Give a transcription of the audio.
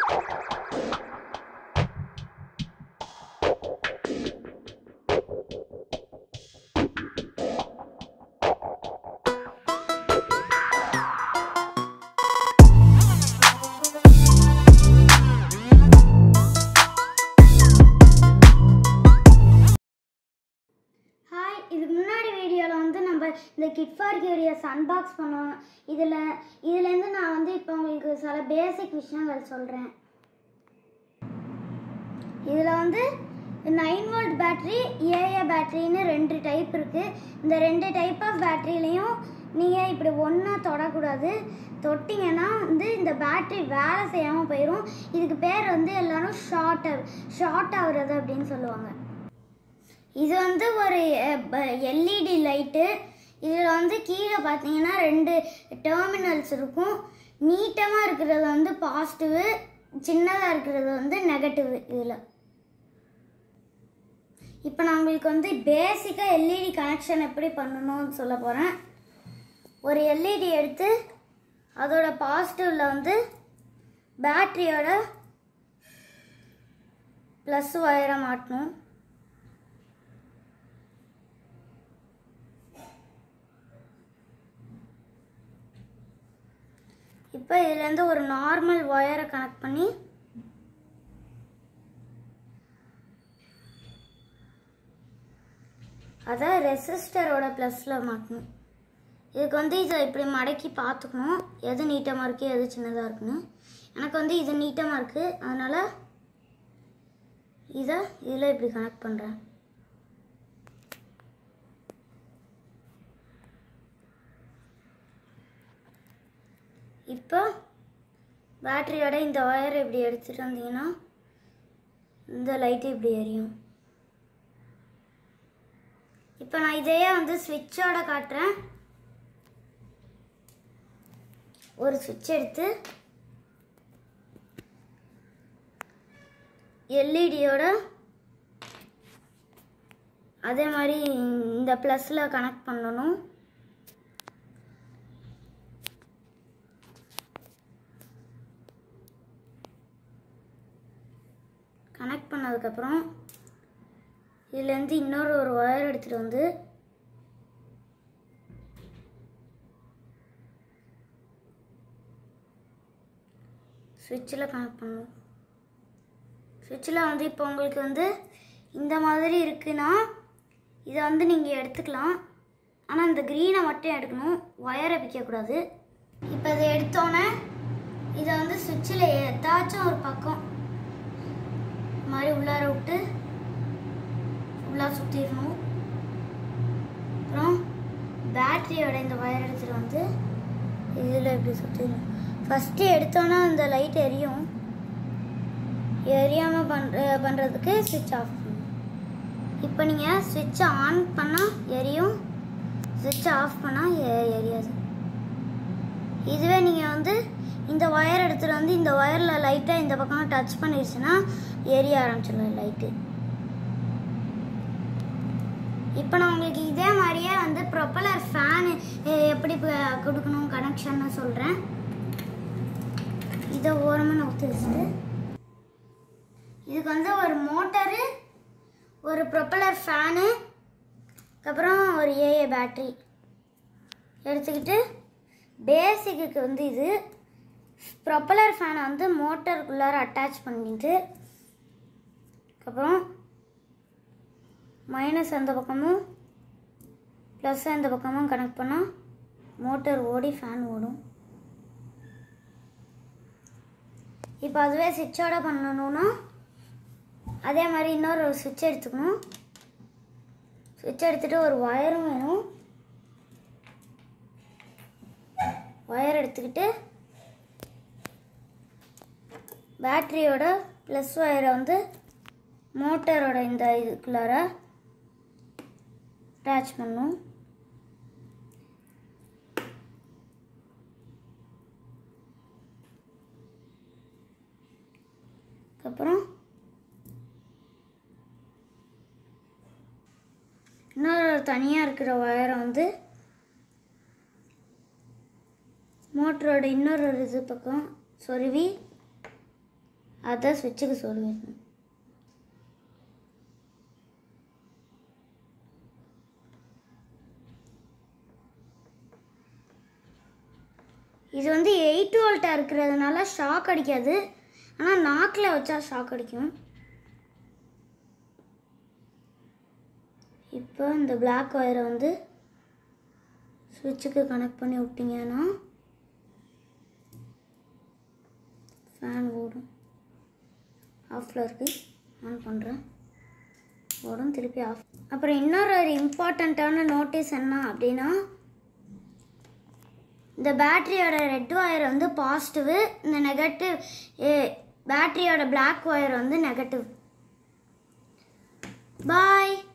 hi இதுக்கு முன்னாடி வீடியோவில் வந்து நம்ம இந்த கிட் ஃபார் கியூரியஸ் அன்பாக்ஸ் பண்ணோம் இதில் இதுலேருந்து நான் வந்து இப்போ உங்களுக்கு சில பேசிக் விஷயங்கள் சொல்கிறேன் இதில் வந்து நைன் வோல்ட் பேட்டரி ஏஏ பேட்டரின்னு ரெண்டு டைப் இருக்குது இந்த ரெண்டு டைப் ஆஃப் பேட்டரியிலையும் நீங்கள் இப்படி ஒன்றா தொடக்கூடாது தொட்டிங்கன்னா வந்து இந்த பேட்டரி வேலை செய்யாமல் போயிடும் இதுக்கு பேர் வந்து எல்லாரும் ஷார்ட் ஷார்ட் ஆகுறது அப்படின்னு சொல்லுவாங்க இது வந்து ஒரு எல்இடி லைட்டு இதில் வந்து கீழே பார்த்தீங்கன்னா ரெண்டு டெர்மினல்ஸ் இருக்கும் நீட்டமாக இருக்கிறது வந்து பாசிட்டிவு சின்னதாக இருக்கிறது வந்து நெகட்டிவ் இதில் இப்போ நான் உங்களுக்கு வந்து பேசிக்காக எல்இடி கனெக்ஷன் எப்படி பண்ணணும்னு சொல்ல போகிறேன் ஒரு எல்இடி எடுத்து அதோட பாசிட்டிவில் வந்து பேட்டரியோட ப்ளஸ் ஒயரை மாட்டணும் இப்போ இதுலேருந்து ஒரு நார்மல் ஒயரை கனெக்ட் பண்ணி அதை ரெசிஸ்டரோட ப்ளஸில் மாட்டணும் இதுக்கு வந்து இதை இப்படி மடக்கி பார்த்துக்கணும் எது நீட்டமாக இருக்குது எது சின்னதாக இருக்குன்னு எனக்கு வந்து இது நீட்டமாக இருக்குது அதனால் இதை இதில் இப்படி கனெக்ட் பண்ணுறேன் இப்போ பேட்டரியோட இந்த ஒயரை இப்படி எடுத்துகிட்டு வந்தீங்கன்னா இந்த லைட்டு இப்படி எரியும் இப்போ நான் இதையே வந்து ஸ்விட்சோட காட்டுறேன் ஒரு சுவிட்ச் எடுத்து எல்இடியோட அதே மாதிரி இந்த ப்ளஸில் கனெக்ட் பண்ணணும் கனெக்ட் பண்ணதுக்கப்புறம் இதுலேருந்து இன்னொரு ஒரு ஒயர் எடுத்துகிட்டு வந்து சுவிட்சில் கனெக்ட் பண்ணணும் சுவிட்சில் வந்து இப்போ உங்களுக்கு வந்து இந்த மாதிரி இருக்குன்னா இதை வந்து நீங்கள் எடுத்துக்கலாம் ஆனால் இந்த க்ரீனை மட்டும் எடுக்கணும் ஒயரை பிக்கக்கூடாது இப்போ இதை எடுத்தோன்னே இதை வந்து சுவிட்சில் ஏதாச்சும் ஒரு பக்கம் இந்த மாதிரி உள்ளார விட்டு உள்ளா சுற்றிடணும் அப்புறம் பேட்டரியோட இந்த ஒயர் எடுத்துகிட்டு வந்து இதில் இப்படி சுற்றிடணும் ஃபஸ்ட்டு எடுத்தோன்னே அந்த லைட் எரியும் எரியாமல் பண்ணுற பண்ணுறதுக்கு ஸ்விட்ச் ஆஃப் பண்ணணும் இப்போ நீங்கள் ஸ்விட்சை ஆன் பண்ணால் எரியும் ஸ்விட்சை ஆஃப் பண்ணால் எரியாது இதுவே நீங்கள் வந்து இந்த ஒயர் எடுத்துகிட்டு வந்து இந்த ஒயரில் லைட்டாக இந்த பக்கம் டச் பண்ணிடுச்சுன்னா எரிய ஆரம்பிச்சிடும் லைட்டு இப்போ நான் உங்களுக்கு இதே மாதிரியே வந்து ப்ரொப்பலர் ஃபேனு எப்படி ப- கொடுக்கணும் கனெக்ஷன்னு சொல்கிறேன் இதை ஓரமாக நான் ஊற்றி வச்சுட்டு இதுக்கு வந்து ஒரு மோட்டரு ஒரு ப்ரொப்பலர் ஃபேனு அப்புறம் ஒரு ஏஏ பேட்ரி எடுத்துக்கிட்டு பேசிக்கு வந்து இது ப்ரொப்பலர் ஃபேனை வந்து மோட்டருக்குள்ளார அட்டாச் பண்ணிட்டு அப்புறம் மைனஸ் அந்த பக்கமும் ப்ளஸ் அந்த பக்கமும் கனெக்ட் பண்ணால் மோட்டர் ஓடி ஃபேன் ஓடும் இப்போ அதுவே சுவிட்சோட பண்ணணும்னா அதே மாதிரி இன்னொரு ஒரு சுவிட்ச் எடுத்துக்கணும் சுவிட்ச் எடுத்துகிட்டு ஒரு ஒயரும் வேணும் ஒயர் எடுத்துக்கிட்டு பேட்டரியோட ப்ளஸ் ஒயரை வந்து மோட்டரோட இந்த இதுக்குள்ளார அட்டாச் பண்ணும் அப்புறம் இன்னொரு தனியாக இருக்கிற ஒயரை வந்து மோட்டரோட இன்னொரு ஒரு இது பக்கம் சொருவி அதான் சுவிட்சுக்கு சொல்லிடணும் இது வந்து எயிட் வோல்ட்டாக இருக்கிறதுனால ஷாக் அடிக்காது ஆனால் நாக்கில் வச்சா ஷாக் அடிக்கும் இப்போ இந்த பிளாக் ஒயரை வந்து சுவிட்சுக்கு கனெக்ட் பண்ணி விட்டிங்கன்னா ஃபேன் ஓடும் ஆஃபில் இருக்கு ஆன் பண்ணுறேன் ஓடும் திருப்பி ஆஃப் அப்புறம் இன்னொரு ஒரு இம்பார்ட்டண்ட்டான நோட்டீஸ் என்ன அப்படின்னா இந்த பேட்டரியோட ரெட் ஒயர் வந்து பாசிட்டிவ் இந்த நெகட்டிவ் பேட்டரியோட பிளாக் ஒயர் வந்து நெகட்டிவ் பாய்